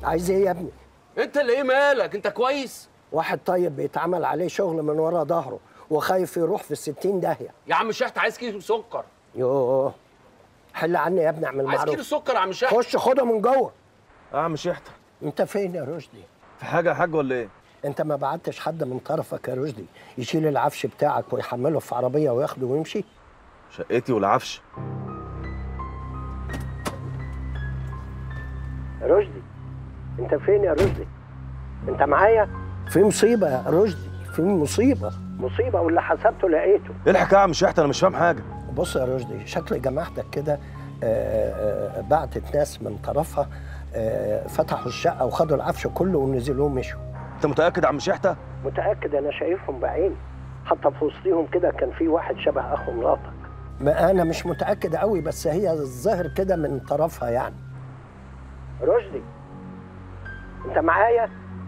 عايز ايه يا ابني انت اللي ايه مالك انت كويس واحد طيب بيتعمل عليه شغل من ورا ظهره وخايف يروح في الستين داهيه يا عم شحت عايز كيلو سكر يوه حل عني يا ابني اعمل عايز كيلو معروف سكر يا عم شحت خش خده من جوه اه عم شحته انت فين يا رشدي في حاجه يا حاج ولا ايه انت ما بعتش حد من طرفك يا رشدي يشيل العفش بتاعك ويحمله في عربيه وياخده ويمشي شقتي والعفش رشدي انت فين يا رشدي انت معايا في مصيبه يا رشدي في مصيبه مصيبه واللي حسبته لقيته ايه الحكايه يا عم شحته انا مش فاهم حاجه بص يا رشدي شكل جماعتك كده آه، آه، بعتت ناس من طرفها آه، فتحوا الشقه وخدوا العفش كله ونزلوه ومشوا انت متاكد يا عم شحته متاكد انا شايفهم بعيني حتى في وسطهم كده كان في واحد شبه اخو مراتك ما انا مش متاكد قوي بس هي الظاهر كده من طرفها يعني رشدي انت معايا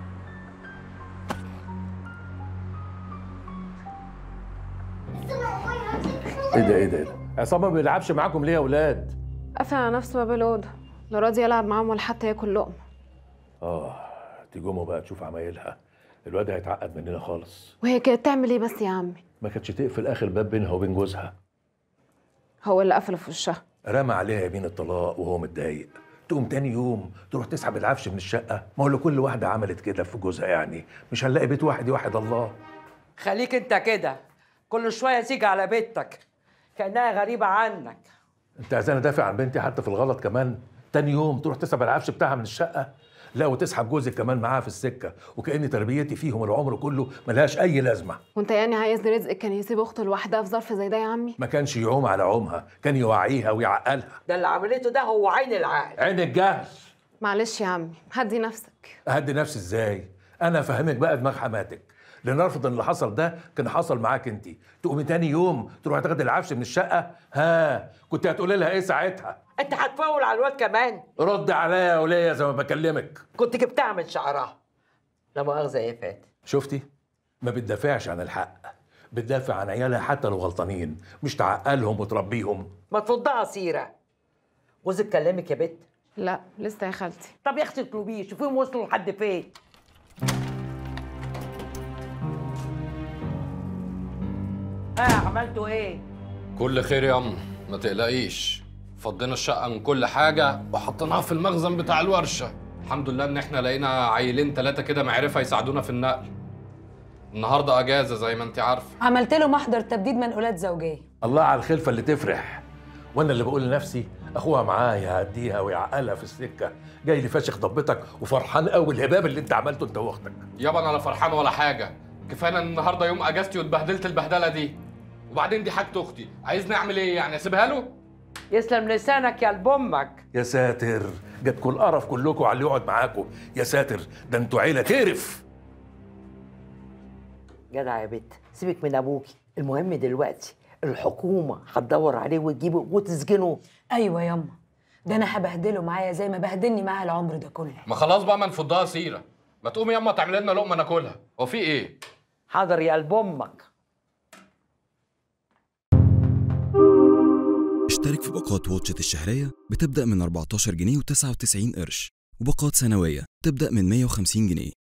ايه ده ايه ده ايه ده عصام ما بيلعبش معاكم ليه يا اولاد قافل على نفسه باب الأوضة لا راضي يلعب معاهم ولا حتى ياكل لقمة اه تيجوا بقى تشوف عمايلها الواد هيتعقد مننا خالص وهي كانت تعمل ايه بس يا عمي ما كانتش تقفل اخر باب بينها وبين جوزها هو اللي قفله في وشها رمى عليها يمين الطلاق وهو متضايق تقوم تاني يوم تروح تسحب العفش من الشقه ما هو لو كل واحده عملت كده في جوزها يعني مش هنلاقي بيت واحد يوحد الله خليك انت كده كل شويه تيجي على بيتك كانها غريبه عنك انت عايزاني ادافع عن بنتي حتى في الغلط كمان تاني يوم تروح تسحب العفش بتاعها من الشقه لا وتسحب جوزك كمان معاها في السكه وكأن تربيتي فيهم العمر كله ملهاش اي لازمه وانت يعني عايز رزق كان يسيب اخته لوحدها في ظرف زي ده يا عمي ما كانش يعوم على عمها كان يوعيها ويعقلها ده اللي عملته ده هو عين العقل عين الجهل معلش يا عمي هدي نفسك اهدي نفسي ازاي انا افهمك بقى دماغ حماتك لنرفض ان اللي حصل ده كان حصل معاك انت تقومي تاني يوم تروحي تاخدي العفش من الشقه ها كنت هتقولي لها ايه ساعتها انت هتفول على الواد كمان رد عليا يا وليه زي ما بكلمك كنت جبتها من شعرها لا مؤاخذه يا فات شفتي ما بتدافعش عن الحق بتدافع عن عيالها حتى لو غلطانين مش تعقلهم وتربيهم ما تفضها سيره جوزك كلمك يا بت لا لسه يا خالتي طب يا اختي اطلبيه شوفيهم وصلوا لحد فين ها عملتوا ايه كل خير يا ام ما تقلقيش فضينا الشقه من كل حاجه وحطيناها في المخزن بتاع الورشه الحمد لله ان احنا لقينا عيلين ثلاثه كده معرفه يساعدونا في النقل النهارده اجازه زي ما انت عارفه عملت له محضر تبديد منقولات زوجيه الله على الخلفه اللي تفرح وانا اللي بقول لنفسي اخوها معايا هديها ويعقلها في السكه جاي لي فاشخ ضبتك وفرحان قوي الهباب اللي انت عملته انت واختك يابا انا لا فرحان ولا حاجه كفايه ان النهارده يوم اجازتي واتبهدلت البهدله دي وبعدين دي حاجه اختي عايزني اعمل ايه يعني اسيبها له يسلم لسانك يا قلب امك يا ساتر جاتكوا القرف كلكم على اللي يقعد معاكم يا ساتر ده انتوا عيله تقرف جدع يا بت سيبك من ابوكي المهم دلوقتي الحكومه هتدور عليه وتجيبه وتسجنه ايوه ياما ده انا هبهدله معايا زي ما بهدلني معاه العمر ده كله ما خلاص بقى ما نفضها سيره ما تقومي ياما تعمل لنا لقمه ناكلها هو في ايه حاضر يا قلب امك اشترك في باقات واتشت الشهرية بتبدأ من 14 جنيه و99 قرش وباقات سنوية تبدأ من 150 جنيه